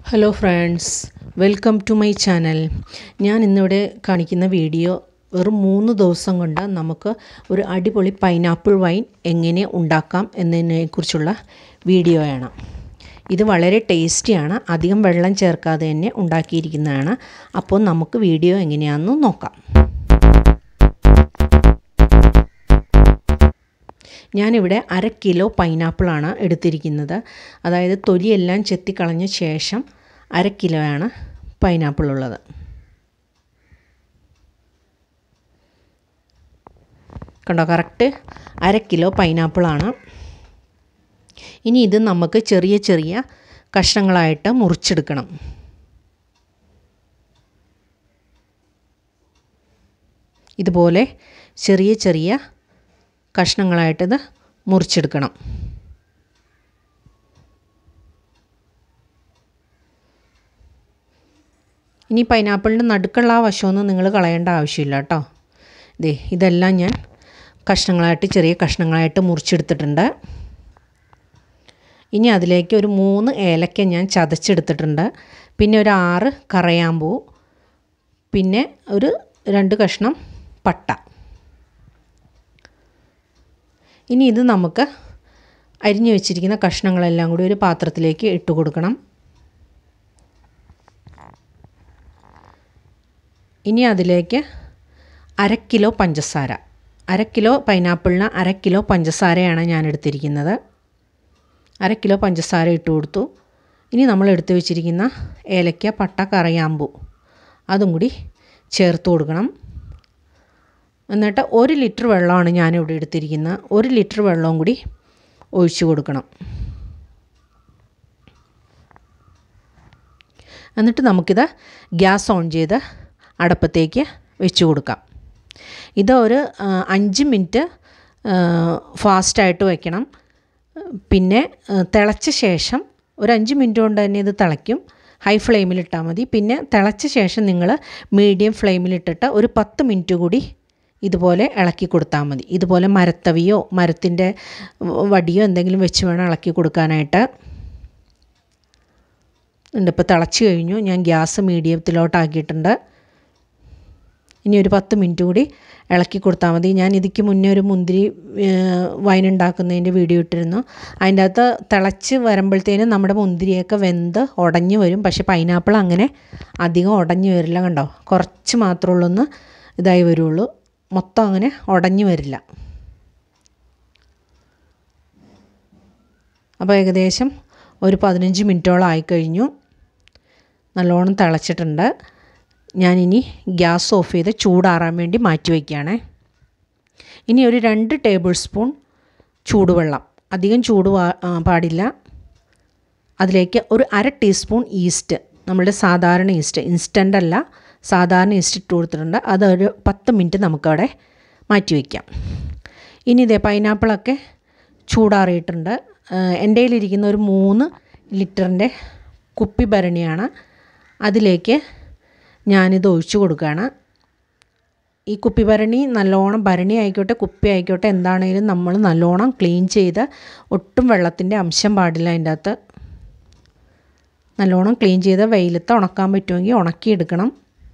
hello friends welcome to my channel ഞാൻ ഇന്നിവിടെ കാണിക്കുന്ന വീഡിയോ വെറും മൂന്ന് ദിവസം കൊണ്ട് നമുക്ക് ഒരു അടിപൊളി പൈനാപ്പിൾ വൈൻ എങ്ങനെ ഉണ്ടാക്കാം എന്നതിനെക്കുറിച്ചുള്ള വീഡിയോയാണ് ഇത് വളരെ ടേസ്റ്റിയാണ് അധികം വെള്ളം ചേർക്കാതെ തന്നെ ഉണ്ടാക്കിയിരിക്കുന്നതാണ് അപ്പോൾ നമുക്ക് വീഡിയോ എങ്ങനെയാണെന്ന് നോക്കാം ഞാനിവിടെ അര കിലോ പൈനാപ്പിളാണ് എടുത്തിരിക്കുന്നത് അതായത് തൊലിയെല്ലാം ചെത്തിക്കളഞ്ഞ ശേഷം അര കിലോയാണ് പൈനാപ്പിൾ ഉള്ളത് കണ്ടോ കറക്റ്റ് അര കിലോ പൈനാപ്പിളാണ് ഇനി ഇത് നമുക്ക് ചെറിയ ചെറിയ കഷ്ണങ്ങളായിട്ട് മുറിച്ചെടുക്കണം ഇതുപോലെ ചെറിയ ചെറിയ കഷ്ണങ്ങളായിട്ടിത് മുറിച്ചെടുക്കണം ഇനി പൈനാപ്പിളിൻ്റെ നടുക്കുള്ള ആ വശമൊന്നും നിങ്ങൾ കളയേണ്ട ആവശ്യമില്ല കേട്ടോ ദേ ഇതെല്ലാം ഞാൻ കഷ്ണങ്ങളായിട്ട് ചെറിയ കഷ്ണങ്ങളായിട്ട് മുറിച്ചെടുത്തിട്ടുണ്ട് ഇനി അതിലേക്ക് ഒരു മൂന്ന് ഏലക്ക ഞാൻ ചതച്ചെടുത്തിട്ടുണ്ട് പിന്നെ ഒരു ആറ് കറയാമ്പൂ പിന്നെ ഒരു രണ്ട് കഷ്ണം പട്ട ഇനി ഇത് നമുക്ക് അരിഞ്ഞു വെച്ചിരിക്കുന്ന കഷ്ണങ്ങളെല്ലാം കൂടി ഒരു പാത്രത്തിലേക്ക് ഇട്ട് കൊടുക്കണം ഇനി അതിലേക്ക് അര കിലോ പഞ്ചസാര അര കിലോ പൈനാപ്പിളിന് അര കിലോ പഞ്ചസാരയാണ് ഞാൻ എടുത്തിരിക്കുന്നത് അര കിലോ പഞ്ചസാര ഇട്ട് കൊടുത്തു ഇനി നമ്മൾ എടുത്തു വെച്ചിരിക്കുന്ന ഏലക്ക പട്ട കറയാമ്പൂ അതും കൂടി ചേർത്ത് കൊടുക്കണം എന്നിട്ട് ഒരു ലിറ്റർ വെള്ളമാണ് ഞാനിവിടെ എടുത്തിരിക്കുന്നത് ഒരു ലിറ്റർ വെള്ളവും കൂടി ഒഴിച്ചു കൊടുക്കണം എന്നിട്ട് നമുക്കിത് ഗ്യാസ് ഓൺ ചെയ്ത് അടപ്പത്തേക്ക് വെച്ച് കൊടുക്കാം ഇത് ഒരു അഞ്ച് മിനിറ്റ് ഫാസ്റ്റായിട്ട് വയ്ക്കണം പിന്നെ തിളച്ച ശേഷം ഒരു അഞ്ച് മിനിറ്റ് കൊണ്ട് തന്നെ ഇത് തിളയ്ക്കും ഹൈ ഫ്ലെയിമിലിട്ടാൽ മതി പിന്നെ തിളച്ച ശേഷം നിങ്ങൾ മീഡിയം ഫ്ലെയിമിലിട്ടിട്ട് ഒരു പത്ത് മിനിറ്റ് കൂടി ഇതുപോലെ ഇളക്കി കൊടുത്താൽ മതി ഇതുപോലെ മരത്തവിയോ മരത്തിൻ്റെ വടിയോ എന്തെങ്കിലും വെച്ച് വേണം ഇളക്കി കൊടുക്കാനായിട്ട് ഉണ്ട് ഇപ്പോൾ തിളച്ച് കഴിഞ്ഞു ഞാൻ ഗ്യാസ് മീഡിയത്തിലോട്ടാക്കിയിട്ടുണ്ട് ഇനി ഒരു പത്ത് മിനിറ്റ് കൂടി ഇളക്കി കൊടുത്താൽ മതി ഞാൻ ഇതിക്ക് മുന്നേ ഒരു മുന്തിരി വൈൻ ഉണ്ടാക്കുന്നതിൻ്റെ വീഡിയോ ഇട്ടിരുന്നു അതിൻ്റെ അകത്ത് തിളച്ച് വരുമ്പോഴത്തേനും നമ്മുടെ മുന്തിരിയൊക്കെ വെന്ത് ഉടഞ്ഞു വരും പക്ഷേ പൈനാപ്പിൾ അങ്ങനെ അധികം ഉടഞ്ഞു വരില്ല കണ്ടോ കുറച്ച് മാത്രമേ ഉള്ളൂ ഒന്ന് ഇതായി വരുള്ളൂ മൊത്തം അങ്ങനെ ഉടഞ്ഞു വരില്ല അപ്പോൾ ഏകദേശം ഒരു പതിനഞ്ച് മിനിറ്റോളം ആയിക്കഴിഞ്ഞു നല്ലോണം തിളച്ചിട്ടുണ്ട് ഞാനിനി ഗ്യാസ് ഓഫ് ചെയ്ത് ചൂടാറാൻ വേണ്ടി മാറ്റി വയ്ക്കുകയാണേ ഇനി ഒരു രണ്ട് ടേബിൾ സ്പൂൺ ചൂടുവെള്ളം അധികം ചൂട് പാടില്ല അതിലേക്ക് ഒരു അര ടീസ്പൂൺ ഈസ്റ്റ് നമ്മളുടെ സാധാരണ ഈസ്റ്റ് ഇൻസ്റ്റൻ്റ് അല്ല സാധാരണ ഈസ്റ്റ് ഇട്ട് കൊടുത്തിട്ടുണ്ട് അതൊരു പത്ത് മിനിറ്റ് നമുക്കവിടെ മാറ്റി വയ്ക്കാം ഇനി ഇതേ പൈനാപ്പിളൊക്കെ ചൂടാറിയിട്ടുണ്ട് എൻ്റെ കയ്യിലിരിക്കുന്ന ഒരു മൂന്ന് ലിറ്ററിൻ്റെ കുപ്പി ഭരണിയാണ് അതിലേക്ക് ഞാനിത് ഒഴിച്ചു കൊടുക്കുകയാണ് ഈ കുപ്പി ഭരണി നല്ലോണം ഭരണി ആയിക്കോട്ടെ കുപ്പി ആയിക്കോട്ടെ എന്താണേലും നമ്മൾ നല്ലോണം ക്ലീൻ ചെയ്ത് ഒട്ടും വെള്ളത്തിൻ്റെ അംശം പാടില്ല അതിൻ്റെ അകത്ത് നല്ലോണം ക്ലീൻ ചെയ്ത് വെയിലത്ത് ഉണക്കാൻ പറ്റുമെങ്കിൽ ഉണക്കിയെടുക്കണം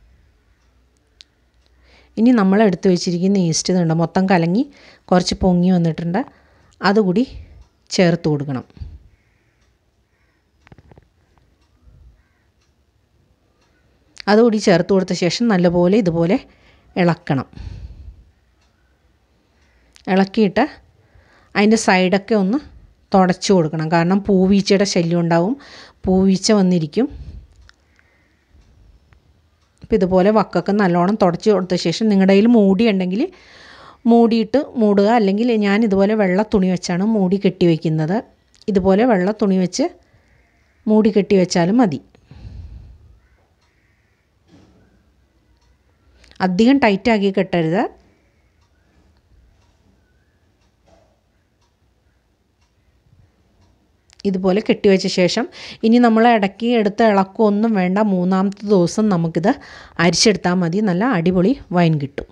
ഇനി നമ്മൾ എടുത്തു വെച്ചിരിക്കുന്ന ഈസ്റ്റ് ഇതുണ്ട് മൊത്തം കലങ്ങി കുറച്ച് പൊങ്ങി വന്നിട്ടുണ്ട് അതുകൂടി ചേർത്ത് കൊടുക്കണം അതുകൂടി ചേർത്ത് കൊടുത്ത ശേഷം നല്ലപോലെ ഇതുപോലെ ഇളക്കണം ഇളക്കിയിട്ട് അതിൻ്റെ സൈഡൊക്കെ ഒന്ന് തുടച്ച് കൊടുക്കണം കാരണം പൂവീച്ചയുടെ ശല്യം ഉണ്ടാവും പൂവീച്ച വന്നിരിക്കും അപ്പോൾ ഇതുപോലെ വക്കൊക്കെ നല്ലോണം തുടച്ച് കൊടുത്ത ശേഷം നിങ്ങളുടെ കയ്യിൽ മൂടി ഉണ്ടെങ്കിൽ മൂടിയിട്ട് മൂടുക അല്ലെങ്കിൽ ഞാൻ ഇതുപോലെ വെള്ള തുണി വെച്ചാണ് മൂടി കെട്ടി വയ്ക്കുന്നത് ഇതുപോലെ വെള്ള തുണി വെച്ച് മൂടി കെട്ടി വെച്ചാലും മതി അധികം ടൈറ്റാക്കി കെട്ടരുത് ഇതുപോലെ കെട്ടിവെച്ച ശേഷം ഇനി നമ്മൾ ഇടയ്ക്ക് എടുത്ത് ഇളക്കൊന്നും വേണ്ട മൂന്നാമത്തെ ദിവസം നമുക്കിത് അരിച്ചെടുത്താൽ മതി നല്ല അടിപൊളി വൈൻ കിട്ടും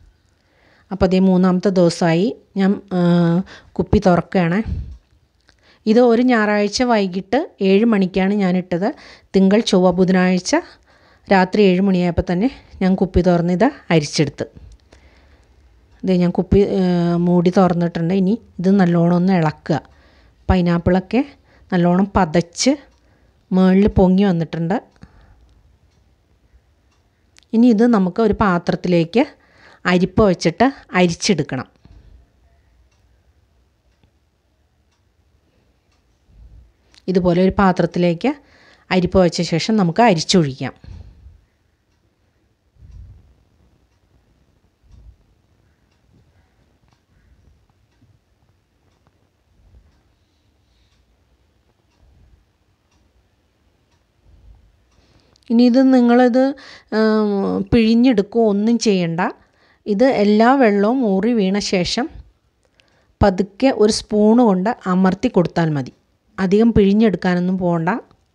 അപ്പോൾ അതേ മൂന്നാമത്തെ ദിവസമായി ഞാൻ കുപ്പി തുറക്കുകയാണ് ഇത് ഒരു ഞായറാഴ്ച വൈകിട്ട് ഏഴ് മണിക്കാണ് ഞാൻ ഇട്ടത് തിങ്കൾ ചൊവ്വ ബുധനാഴ്ച രാത്രി ഏഴ് മണിയായപ്പോൾ തന്നെ ഞാൻ കുപ്പി തുറന്ന് ഇത് അരിച്ചെടുത്ത് ഇത് ഞാൻ കുപ്പി മൂടി തുറന്നിട്ടുണ്ട് ഇനി ഇത് നല്ലോണം ഒന്ന് ഇളക്കുക പൈനാപ്പിളൊക്കെ നല്ലോണം പതച്ച് മുകളിൽ പൊങ്ങി വന്നിട്ടുണ്ട് ഇനി ഇത് നമുക്ക് ഒരു പാത്രത്തിലേക്ക് അരിപ്പ വെച്ചിട്ട് അരിച്ചെടുക്കണം ഇതുപോലെ ഒരു പാത്രത്തിലേക്ക് അരിപ്പ വെച്ച ശേഷം നമുക്ക് അരിച്ചൊഴിക്കാം ഇനി ഇത് നിങ്ങളിത് പിഴിഞ്ഞെടുക്കുകയോ ഒന്നും ചെയ്യണ്ട ഇത് എല്ലാ വെള്ളവും ഊറി വീണ ശേഷം പതുക്കെ ഒരു സ്പൂണ് കൊണ്ട് അമർത്തി കൊടുത്താൽ മതി അധികം പിഴിഞ്ഞെടുക്കാനൊന്നും പോകണ്ട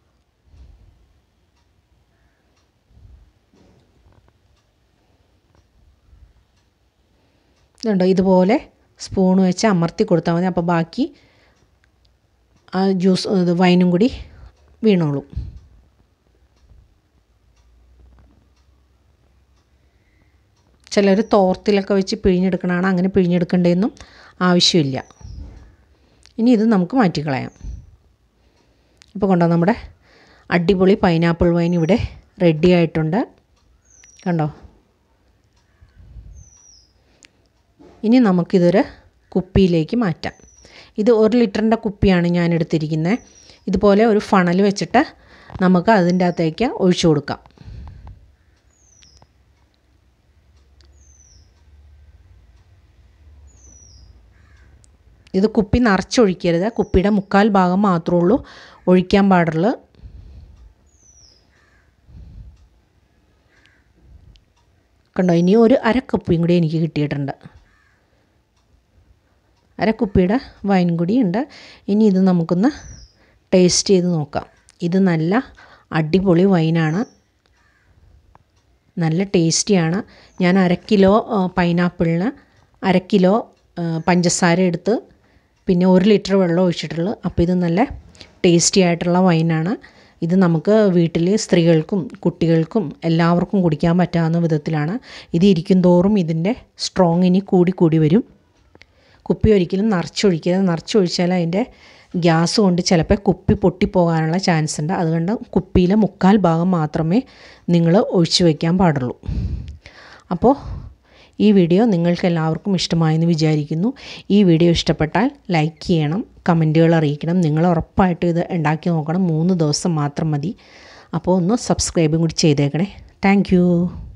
ഇതുണ്ടോ ഇതുപോലെ സ്പൂൺ വെച്ച് അമർത്തി കൊടുത്താൽ മതി അപ്പോൾ ബാക്കി ആ ജ്യൂസ് ഇത് വൈനും കൂടി വീണോളും ചിലർ തോർത്തിലൊക്കെ വെച്ച് പിഴിഞ്ഞെടുക്കണതാണ് അങ്ങനെ പിഴിഞ്ഞെടുക്കേണ്ടതെന്നും ആവശ്യമില്ല ഇനി ഇത് നമുക്ക് മാറ്റിക്കളയാം ഇപ്പോൾ കണ്ടോ നമ്മുടെ അടിപൊളി പൈനാപ്പിൾ വൈൻ ഇവിടെ റെഡി ആയിട്ടുണ്ട് കണ്ടോ ഇനി നമുക്കിതൊരു കുപ്പിയിലേക്ക് മാറ്റാം ഇത് ഒരു ലിറ്ററിൻ്റെ കുപ്പിയാണ് ഞാൻ എടുത്തിരിക്കുന്നത് ഇതുപോലെ ഒരു ഫണൽ വെച്ചിട്ട് നമുക്ക് അതിൻ്റെ അകത്തേക്ക് ഒഴിച്ചു കൊടുക്കാം ഇത് കുപ്പി നിറച്ചൊഴിക്കരുത് കുപ്പിയുടെ മുക്കാൽ ഭാഗം മാത്രമേ ഉള്ളൂ ഒഴിക്കാൻ പാടുള്ളൂ കണ്ടോ ഇനി ഒരു അരക്കുപ്പിയും കൂടി എനിക്ക് കിട്ടിയിട്ടുണ്ട് അരക്കുപ്പിയുടെ വൈൻ കൂടി ഉണ്ട് ഇനി ഇത് നമുക്കൊന്ന് ടേസ്റ്റ് ചെയ്ത് നോക്കാം ഇത് നല്ല അടിപൊളി വൈനാണ് നല്ല ടേസ്റ്റിയാണ് ഞാൻ അര കിലോ പൈനാപ്പിളിന് അര കിലോ പഞ്ചസാര എടുത്ത് പിന്നെ ഒരു ലിറ്റർ വെള്ളം ഒഴിച്ചിട്ടുള്ളൂ അപ്പോൾ ഇത് നല്ല ടേസ്റ്റി ആയിട്ടുള്ള വൈനാണ് ഇത് നമുക്ക് വീട്ടിൽ സ്ത്രീകൾക്കും കുട്ടികൾക്കും എല്ലാവർക്കും കുടിക്കാൻ പറ്റാവുന്ന വിധത്തിലാണ് ഇത് ഇരിക്കും തോറും ഇതിൻ്റെ സ്ട്രോങ് ഇനി കൂടി കൂടി വരും കുപ്പി ഒരിക്കലും നിറച്ചൊഴിക്കരുത് നിറച്ചൊഴിച്ചാൽ അതിൻ്റെ ഗ്യാസ് കൊണ്ട് ചിലപ്പോൾ കുപ്പി പൊട്ടിപ്പോകാനുള്ള ചാൻസ് ഉണ്ട് അതുകൊണ്ട് കുപ്പിയിലെ മുക്കാൽ ഭാഗം മാത്രമേ നിങ്ങൾ ഒഴിച്ചു വയ്ക്കാൻ പാടുള്ളൂ അപ്പോൾ ഈ വീഡിയോ നിങ്ങൾക്ക് എല്ലാവർക്കും ഇഷ്ടമായെന്ന് വിചാരിക്കുന്നു ഈ വീഡിയോ ഇഷ്ടപ്പെട്ടാൽ ലൈക്ക് ചെയ്യണം കമൻറ്റുകൾ അറിയിക്കണം നിങ്ങൾ ഉറപ്പായിട്ടും ഇത് ഉണ്ടാക്കി നോക്കണം മൂന്ന് ദിവസം മാത്രം മതി അപ്പോൾ ഒന്ന് സബ്സ്ക്രൈബും കൂടി ചെയ്തേക്കണേ താങ്ക്